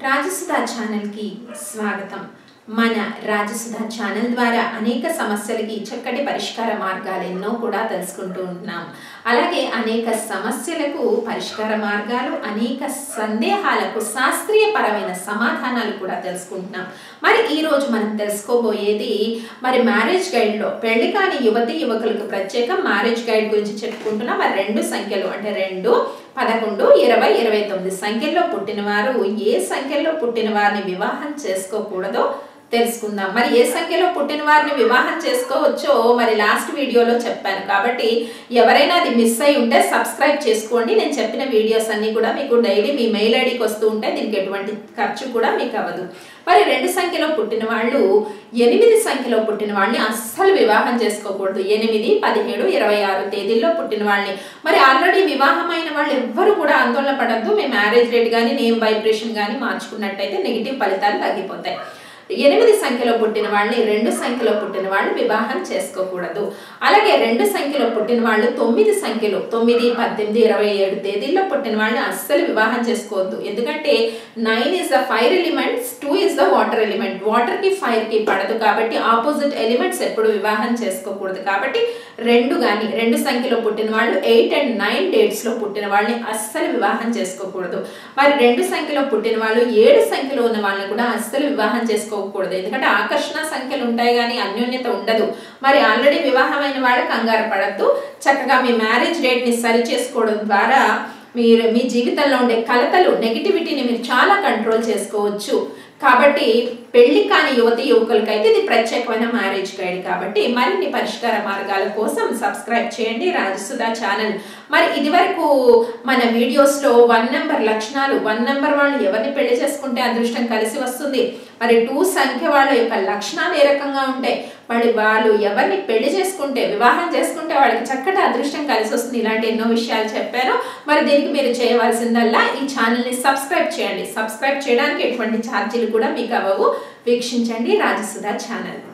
రాజసుధా ఛానల్కి స్వాగతం మన రాజసుధా ఛానల్ ద్వారా అనేక సమస్యలకి చక్కటి పరిష్కార మార్గాలు ఎన్నో కూడా తెలుసుకుంటూ ఉంటున్నాం అలాగే అనేక సమస్యలకు పరిష్కార మార్గాలు అనేక సందేహాలకు శాస్త్రీయపరమైన సమాధానాలు కూడా తెలుసుకుంటున్నాం మరి ఈ రోజు మనం తెలుసుకోబోయేది మరి మ్యారేజ్ గైడ్లో పెళ్లి కాని యువతి యువకులకు ప్రత్యేక మ్యారేజ్ గైడ్ గురించి చెప్పుకుంటున్నాం మరి రెండు సంఖ్యలు అంటే రెండు పదకొండు ఇరవై ఇరవై తొమ్మిది సంఖ్యల్లో పుట్టిన వారు ఏ సంఖ్యలో పుట్టిన వారిని వివాహం చేసుకోకూడదో తెలుసుకుందాం మరి ఏ సంఖ్యలో పుట్టిన వారిని వివాహం చేసుకోవచ్చో మరి లాస్ట్ వీడియోలో చెప్పాను కాబట్టి ఎవరైనా అది మిస్ అయి ఉంటే సబ్స్క్రైబ్ చేసుకోండి నేను చెప్పిన వీడియోస్ అన్ని కూడా మీకు డైలీ మీ మెయిల్ ఐడికి వస్తూ ఉంటాయి దీనికి ఎటువంటి ఖర్చు కూడా మీకు అవ్వదు మరి రెండు సంఖ్యలో పుట్టిన వాళ్ళు ఎనిమిది సంఖ్యలో పుట్టిన వాళ్ళని అస్సలు వివాహం చేసుకోకూడదు ఎనిమిది పదిహేడు ఇరవై ఆరు తేదీల్లో పుట్టిన వాళ్ళని మరి ఆల్రెడీ వివాహమైన వాళ్ళు ఎవ్వరు కూడా ఆందోళన పడద్దు మీ మ్యారేజ్ రేట్ కానీ నేమ్ వైబ్రేషన్ కానీ మార్చుకున్నట్టయితే నెగిటివ్ ఫలితాలు తగ్గిపోతాయి ఎనిమిది సంఖ్యలో పుట్టిన వాళ్ళని రెండు సంఖ్యలో పుట్టిన వాళ్ళు వివాహం చేసుకోకూడదు అలాగే రెండు సంఖ్యలో పుట్టిన వాళ్ళు తొమ్మిది సంఖ్యలో తొమ్మిది పద్దెనిమిది ఇరవై ఏడు తేదీల్లో పుట్టిన వాళ్ళని అస్సలు వివాహం చేసుకోవద్దు ఎందుకంటే nine is the fire elements two is the water element వాటర్కి ఫైర్కి పడదు కాబట్టి ఆపోజిట్ ఎలిమెంట్స్ ఎప్పుడు వివాహం చేసుకోకూడదు కాబట్టి రెండు కానీ రెండు సంఖ్యలో పుట్టిన వాళ్ళు ఎయిట్ అండ్ నైన్ డేట్స్లో పుట్టిన వాళ్ళని అస్సలు వివాహం చేసుకోకూడదు మరి రెండు సంఖ్యలో పుట్టిన వాళ్ళు ఏడు సంఖ్యలో ఉన్న వాళ్ళని కూడా అస్సలు వివాహం చేసుకోకూడదు ఎందుకంటే ఆకర్షణ సంఖ్యలు ఉంటాయి కానీ అన్యోన్యత ఉండదు మరి ఆల్రెడీ వివాహమైన వాళ్ళు కంగారు పడద్దు చక్కగా మీ మ్యారేజ్ డేట్ని సరి చేసుకోవడం ద్వారా మీరు మీ జీవితంలో ఉండే కలతలు నెగిటివిటీని మీరు చాలా కంట్రోల్ చేసుకోవచ్చు కాబట్టి పెళ్లి కాని యువతి యువకులకైతే ఇది ప్రత్యేకమైన మ్యారేజ్ గైడ్ కాబట్టి మరిన్ని పరిష్కార మార్గాల కోసం సబ్స్క్రైబ్ చేయండి రాజసుధా ఛానల్ మరి ఇదివరకు మన వీడియోస్లో వన్ నెంబర్ లక్షణాలు వన్ నెంబర్ వాళ్ళు ఎవరిని పెళ్లి చేసుకుంటే అదృష్టం కలిసి వస్తుంది మరి టూ సంఖ్య వాళ్ళ యొక్క లక్షణాలు ఏ రకంగా ఉంటాయి మరి వాళ్ళు ఎవరిని పెళ్లి చేసుకుంటే వివాహం చేసుకుంటే వాళ్ళకి చక్కటి అదృష్టం కలిసి వస్తుంది ఇలాంటి ఎన్నో విషయాలు చెప్పాను మరి దీనికి మీరు చేయవలసిందల్లా ఈ ఛానల్ని సబ్స్క్రైబ్ చేయండి సబ్స్క్రైబ్ చేయడానికి ఎటువంటి ఛార్జీలు కూడా మీకు అవ్వవు వీక్షించండి రాజసుధా ఛానల్